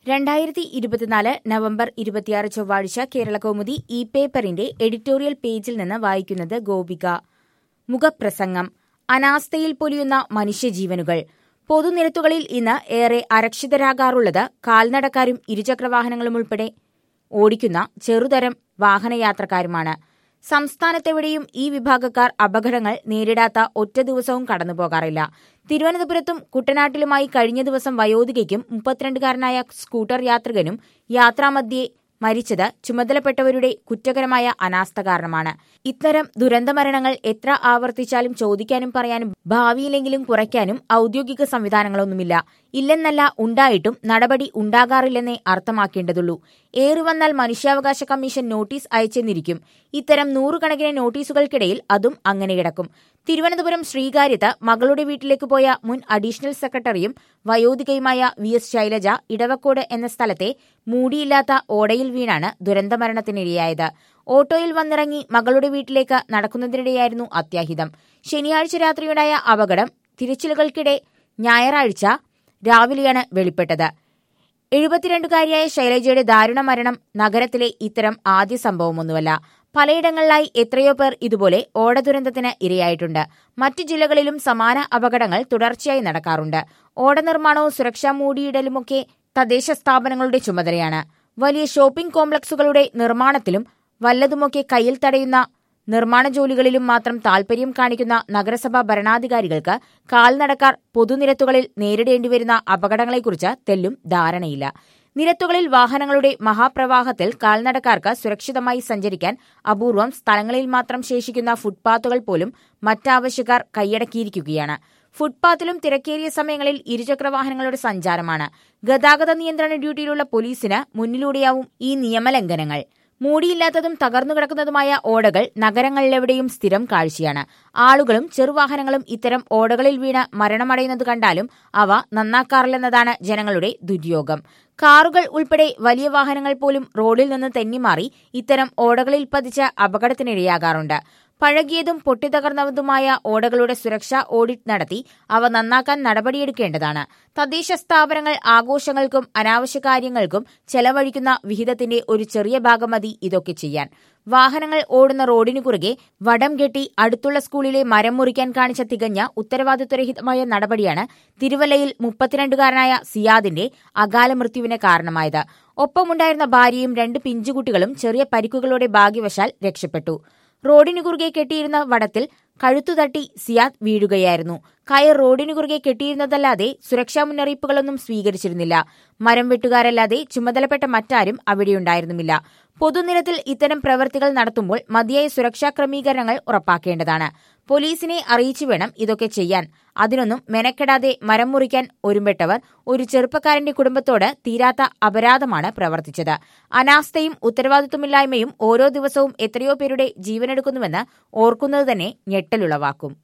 രണ്ടായിരത്തി ഇരുപത്തിനാല് നവംബർ ഇരുപത്തിയാറ് ചൊവ്വാഴ്ച കേരളകൗമുദി ഇ പേപ്പറിന്റെ എഡിറ്റോറിയൽ പേജിൽ നിന്ന് വായിക്കുന്നത് ഗോപിക മുഖപ്രസംഗം അനാസ്ഥയിൽ പൊലിയുന്ന മനുഷ്യജീവനുകൾ പൊതുനിരത്തുകളിൽ ഇന്ന് ഏറെ അരക്ഷിതരാകാറുള്ളത് കാൽനടക്കാരും ഇരുചക്രവാഹനങ്ങളും ഉൾപ്പെടെ ഓടിക്കുന്ന ചെറുതരം വാഹനയാത്രക്കാരുമാണ് സംസ്ഥാനത്തെവിടെയും ഈ വിഭാഗക്കാർ അപകടങ്ങൾ നേരിടാത്ത ഒറ്റ ദിവസവും കടന്നുപോകാറില്ല തിരുവനന്തപുരത്തും കുട്ടനാട്ടിലുമായി കഴിഞ്ഞ ദിവസം വയോധികയ്ക്കും മുപ്പത്തിരണ്ടുകാരനായ സ്കൂട്ടർ യാത്രികനും യാത്രാമധ്യേ മരിച്ചത് ചുമതലപ്പെട്ടവരുടെ കുറ്റകരമായ അനാസ്ഥ കാരണമാണ് ഇത്തരം ദുരന്തമരണങ്ങൾ എത്ര ആവർത്തിച്ചാലും ചോദിക്കാനും പറയാനും ഭാവിയിലെങ്കിലും കുറയ്ക്കാനും ഔദ്യോഗിക സംവിധാനങ്ങളൊന്നുമില്ല ഇല്ലെന്നല്ല ഉണ്ടായിട്ടും നടപടി ഉണ്ടാകാറില്ലെന്നേ അർത്ഥമാക്കേണ്ടതുള്ളൂ ഏറിവന്നാൽ മനുഷ്യാവകാശ കമ്മീഷൻ നോട്ടീസ് അയച്ചെന്നിരിക്കും ഇത്തരം നൂറുകണക്കിന് നോട്ടീസുകൾക്കിടയിൽ അതും അങ്ങനെ കിടക്കും തിരുവനന്തപുരം ശ്രീകാര്യത്ത് മകളുടെ വീട്ടിലേക്ക് പോയ മുൻ അഡീഷണൽ സെക്രട്ടറിയും വയോധികയുമായ വി എസ് ശൈലജ ഇടവക്കോട് എന്ന സ്ഥലത്തെ മൂടിയില്ലാത്ത ഓടയിൽ വീണാണ് ദുരന്തമരണത്തിനിരയായത് ഓട്ടോയിൽ വന്നിറങ്ങി മകളുടെ വീട്ടിലേക്ക് നടക്കുന്നതിനിടെയായിരുന്നു അത്യാഹിതം ശനിയാഴ്ച രാത്രിയുണ്ടായ അപകടം തിരച്ചിലുകൾക്കിടെ ഞായറാഴ്ച രാവിലെയാണ് വെളിപ്പെട്ടത് എഴുപത്തിരണ്ടുകാരിയായ ശൈലജയുടെ ദാരുണ മരണം നഗരത്തിലെ ഇത്തരം ആദ്യ സംഭവമൊന്നുമല്ല പലയിടങ്ങളിലായി എത്രയോ പേർ ഇതുപോലെ ഓട ദുരന്തത്തിന് ഇരയായിട്ടുണ്ട് മറ്റു ജില്ലകളിലും സമാന അപകടങ്ങൾ തുടർച്ചയായി നടക്കാറുണ്ട് ഓട നിർമ്മാണവും സുരക്ഷാ മൂടിയിടലുമൊക്കെ തദ്ദേശ സ്ഥാപനങ്ങളുടെ ചുമതലയാണ് വലിയ ഷോപ്പിംഗ് കോംപ്ലക്സുകളുടെ നിർമ്മാണത്തിലും വല്ലതുമൊക്കെ കയ്യിൽ തടയുന്ന നിർമ്മാണ ജോലികളിലും മാത്രം താൽപര്യം കാണിക്കുന്ന നഗരസഭാ ഭരണാധികാരികൾക്ക് കാൽനടക്കാർ പൊതുനിരത്തുകളിൽ നേരിടേണ്ടിവരുന്ന അപകടങ്ങളെക്കുറിച്ച് തെല്ലും ധാരണയില്ല നിരത്തുകളിൽ വാഹനങ്ങളുടെ മഹാപ്രവാഹത്തിൽ കാൽനടക്കാർക്ക് സുരക്ഷിതമായി സഞ്ചരിക്കാൻ അപൂർവം സ്ഥലങ്ങളിൽ മാത്രം ശേഷിക്കുന്ന ഫുട്പാത്തുകൾ പോലും മറ്റാവശ്യക്കാർ കൈയടക്കിയിരിക്കുകയാണ് ഫുട്പാത്തിലും തിരക്കേറിയ സമയങ്ങളിൽ ഇരുചക്രവാഹനങ്ങളുടെ സഞ്ചാരമാണ് ഗതാഗത നിയന്ത്രണ ഡ്യൂട്ടിയിലുള്ള പോലീസിന് മുന്നിലൂടെയാവും ഈ നിയമലംഘനങ്ങൾ മൂടിയില്ലാത്തതും തകർന്നു കിടക്കുന്നതുമായ ഓടകൾ നഗരങ്ങളിലെവിടെയും സ്ഥിരം കാഴ്ചയാണ് ആളുകളും ചെറുവാഹനങ്ങളും ഇത്തരം ഓടകളിൽ വീണ് മരണമടയുന്നത് കണ്ടാലും അവ നന്നാക്കാറില്ലെന്നതാണ് ജനങ്ങളുടെ ദുര്യോഗം കാറുകൾ ഉൾപ്പെടെ വലിയ വാഹനങ്ങൾ പോലും റോഡിൽ നിന്ന് തെന്നിമാറി ഇത്തരം ഓടകളിൽ പതിച്ച് അപകടത്തിനിരയാകാറുണ്ട് പഴകിയതും പൊട്ടിത്തകർന്നതുമായ ഓടകളുടെ സുരക്ഷാ ഓഡിറ്റ് നടത്തി അവ നന്നാക്കാൻ നടപടിയെടുക്കേണ്ടതാണ് തദ്ദേശ സ്ഥാപനങ്ങൾ ആഘോഷങ്ങൾക്കും അനാവശ്യ കാര്യങ്ങൾക്കും ചെലവഴിക്കുന്ന വിഹിതത്തിന്റെ ഒരു ചെറിയ ഭാഗം മതി ഇതൊക്കെ ചെയ്യാൻ വാഹനങ്ങൾ ഓടുന്ന റോഡിനു കുറുകെ വടം കെട്ടി അടുത്തുള്ള സ്കൂളിലെ മരം മുറിക്കാൻ കാണിച്ച തികഞ്ഞ ഉത്തരവാദിത്വരഹിതമായ നടപടിയാണ് തിരുവല്ലയിൽ മുപ്പത്തിരണ്ടുകാരനായ സിയാദിന്റെ അകാല മൃത്യുവിന് കാരണമായത് ഒപ്പമുണ്ടായിരുന്ന ഭാര്യയും രണ്ട് പിഞ്ചുകുട്ടികളും ചെറിയ പരിക്കുകളോടെ ഭാഗ്യവശാൽ രക്ഷപ്പെട്ടു റോഡിനു കുറുകെ കെട്ടിയിരുന്ന വടത്തിൽ കഴുത്തുതട്ടി സിയാദ് വീഴുകയായിരുന്നു കയർ റോഡിനു കുറുകെ കെട്ടിയിരുന്നതല്ലാതെ സുരക്ഷാ മുന്നറിയിപ്പുകളൊന്നും സ്വീകരിച്ചിരുന്നില്ല മരം വെട്ടുകാരല്ലാതെ ചുമതലപ്പെട്ട മറ്റാരും അവിടെയുണ്ടായിരുന്നുമില്ല പൊതുനിരത്തിൽ ഇത്തരം പ്രവൃത്തികൾ നടത്തുമ്പോൾ മതിയായ സുരക്ഷാ ക്രമീകരണങ്ങൾ ഉറപ്പാക്കേണ്ടതാണ് പോലീസിനെ അറിയിച്ചു വേണം ഇതൊക്കെ ചെയ്യാൻ അതിനൊന്നും മെനക്കെടാതെ മരം മുറിക്കാൻ ഒരുമ്പെട്ടവർ ഒരു ചെറുപ്പക്കാരന്റെ കുടുംബത്തോട് തീരാത്ത അപരാധമാണ് പ്രവർത്തിച്ചത് അനാസ്ഥയും ഉത്തരവാദിത്വമില്ലായ്മയും ഓരോ ദിവസവും എത്രയോ പേരുടെ ജീവനെടുക്കുന്നുവെന്ന് ഓർക്കുന്നത് തന്നെ ഞെട്ടലുളവാക്കും